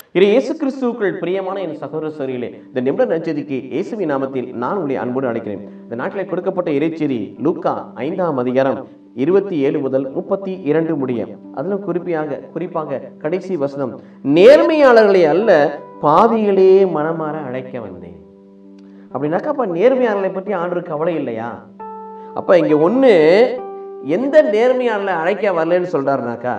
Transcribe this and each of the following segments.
இது இயேசு கிறிஸ்துவுக்குள் பிரியமான என் சகோதர சகோதரிகளே இந்த நிமிட நச்சதிக்கு இயேசுவின் நாமத்தில் நான் உங்களை அன்போடு அழைக்கிறேன் இந்த நாட்டில் கொடுக்கப்பட்ட இறைச்செறி லூக்கா ஐந்தாம் அதிகாரம் இருபத்தி ஏழு முதல் முப்பத்தி இரண்டு முடிய அதுல குறிப்பாக குறிப்பாக கடைசி வசனம் நேர்மையாளர்களை அல்ல பாவிகளே மனமாற அழைக்க வந்தேன் அப்படின்னாக்கா அப்ப நேர்மையாளர்களை பற்றி ஆண்டு கவலை இல்லையா அப்ப இங்க ஒண்ணு எந்த நேர்மையாளர்களை அழைக்க வரலன்னு சொல்றாருனாக்கா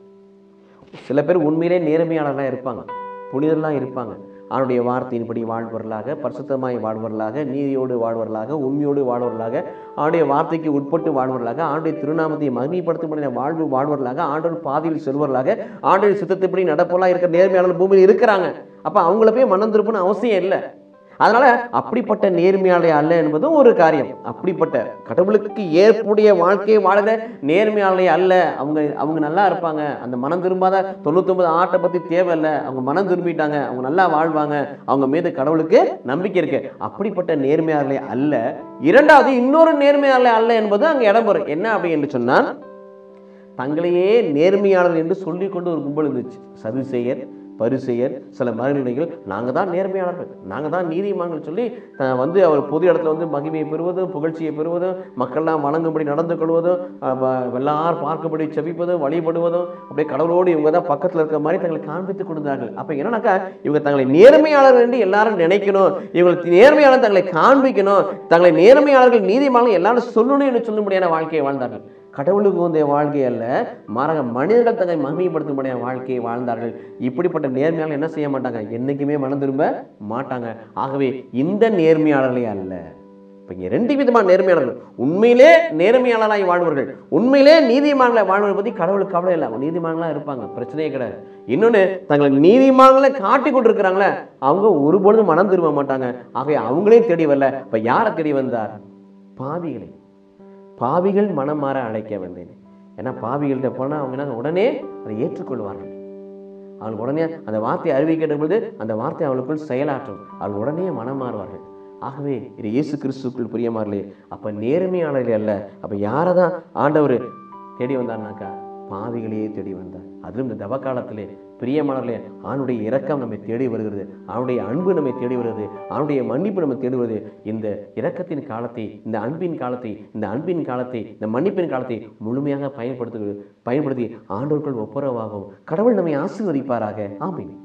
சில பேர் உண்மையிலே நேர்மையாளர்களாக இருப்பாங்க புனிதர்களாக இருப்பாங்க அவனுடைய வார்த்தையின்படி வாழ்வர்களாக பரிசுத்தமாய் வாழ்வர்களாக நீதியோடு வாழ்வர்களாக உண்மையோடு வாழ்வர்களாக அவனுடைய வார்த்தைக்கு உட்பட்டு வாழ்வர்களாக ஆண்டுடைய திருநாமத்தை மகிமைப்படுத்தும்படிய வாழ்வு வாழ்வர்களாக ஆண்டோர் பாதையில் செல்வர்களாக ஆண்டோர் சித்தத்தின்படி நடப்போலாம் இருக்கிற நேர்மையாளர் பூமியில் இருக்கிறாங்க அப்போ அவங்கள போய் மனம் திருப்பணும் அவசியம் இல்லை அதனால அப்படிப்பட்ட நேர்மையாளர் அல்ல என்பதும் ஒரு காரியம் அப்படிப்பட்ட கடவுளுக்கு ஏற்புடைய வாழ்க்கையை வாழற நேர்மையாளரை அல்ல அவங்க அவங்க நல்லா இருப்பாங்க அந்த மனம் திரும்பாத தொண்ணூத்தொன்பது ஆட்டை பத்தி தேவையில்லை அவங்க மனம் திரும்பிட்டாங்க அவங்க நல்லா வாழ்வாங்க அவங்க மீது கடவுளுக்கு நம்பிக்கை இருக்கு அப்படிப்பட்ட நேர்மையாளரை அல்ல இரண்டாவது இன்னொரு நேர்மையாளர் அல்ல என்பது அங்க இடம்பெறும் என்ன அப்படி என்று சொன்னால் தங்களையே நேர்மையாளர் என்று சொல்லிக்கொண்டு ஒரு கும்பல் இருந்துச்சு சதுசேயர் பரிசெயர் சில மறுநிலைகள் நாங்கள் தான் நேர்மையாளர்கள் நாங்கள் தான் நீதிமான்கள் சொல்லி அஹ், வந்து அவர் பொது இடத்துல வந்து மகிமையை பெறுவதும் புகழ்ச்சியை பெறுவதும் மக்கள்லாம் வணங்கும்படி நடந்து கொள்வதும் அஹ், வ- எல்லாரும் பார்க்கும்படி செபிப்பதும் வழிபடுவதும் அப்படியே கடவுளோடு இவங்க தான் பக்கத்தில் இருக்கிற மாதிரி தங்களை காண்பித்துக் கொடுத்தார்கள் அப்போ என்னன்னாக்கா இவங்க தங்களை நேர்மையாளர் என்று எல்லாரும் நினைக்கணும் இவங்களுக்கு நேர்மையாளர் தங்களை காண்பிக்கணும் தங்களை நேர்மையாளர்கள் நீதிமான்கள் எல்லாரும் சொல்லணும் என்று சொல்லும்படியான வாழ்க்கையை வாழ்ந்தார்கள் கடவுளுக்கு உந்தைய வாழ்க்கை அல்ல மாறாக மனிதர்கள் தங்களை மகிமைப்படுத்தும்படியான வாழ்க்கையை வாழ்ந்தார்கள் இப்படிப்பட்ட நேர்மையாளர் என்ன செய்ய மாட்டாங்க என்னைக்குமே மனம் திரும்ப மாட்டாங்க ஆகவே இந்த நேர்மையாளர்களே அல்ல இப்போ இங்கே ரெண்டு விதமான நேர்மையாளர்கள் உண்மையிலே நேர்மையாளராய் வாழ்வர்கள் உண்மையிலே நீதிமான்களை வாழ்வதை பற்றி கடவுளுக்கு கவலை இல்லை அவங்க நீதிமான்களாக இருப்பாங்க பிரச்சனையே கிடையாது இன்னொன்று தங்களை நீதிமான்களை காட்டி கொண்டிருக்கிறாங்களே அவங்க ஒருபொழுதும் மனம் திரும்ப மாட்டாங்க ஆகவே அவங்களே தேடி வரல இப்போ யாரை தேடி வந்தார் பாவிகளை பாவிகள் மனம் மாற அழைக்க வந்தேன் ஏன்னா பாவிகள்கிட்ட போனால் அவங்க என்ன உடனே அதை ஏற்றுக்கொள்வார்கள் அவங்களுக்கு உடனே அந்த வார்த்தையை அறிவிக்கின்ற பொழுது அந்த வார்த்தை அவளுக்குள் செயலாற்றும் அவள் உடனே மனம் மாறுவார்கள் ஆகவே இது இயேசு கிறிஸ்துக்குள் பிரியமாறலே அப்போ நேர்மையாளர்கள் அல்ல அப்போ யாரை தான் ஆண்டவர் தேடி வந்தார்னாக்கா பாவிகளையே தேடி வந்தார் அதிலும் இந்த தவ காலத்திலே பிரியமானவர்களே ஆணுடைய இரக்கம் நம்மை தேடி வருகிறது அவனுடைய அன்பு நம்மை தேடி வருகிறது அவனுடைய மன்னிப்பு நம்மை தேடி வருகிறது இந்த இரக்கத்தின் காலத்தை இந்த அன்பின் காலத்தை இந்த அன்பின் காலத்தை இந்த மன்னிப்பின் காலத்தை முழுமையாக பயன்படுத்து பயன்படுத்தி ஆண்டோர்கள் ஒப்புரவாகவும் கடவுள் நம்மை ஆசீர்வதிப்பாராக ஆமீன்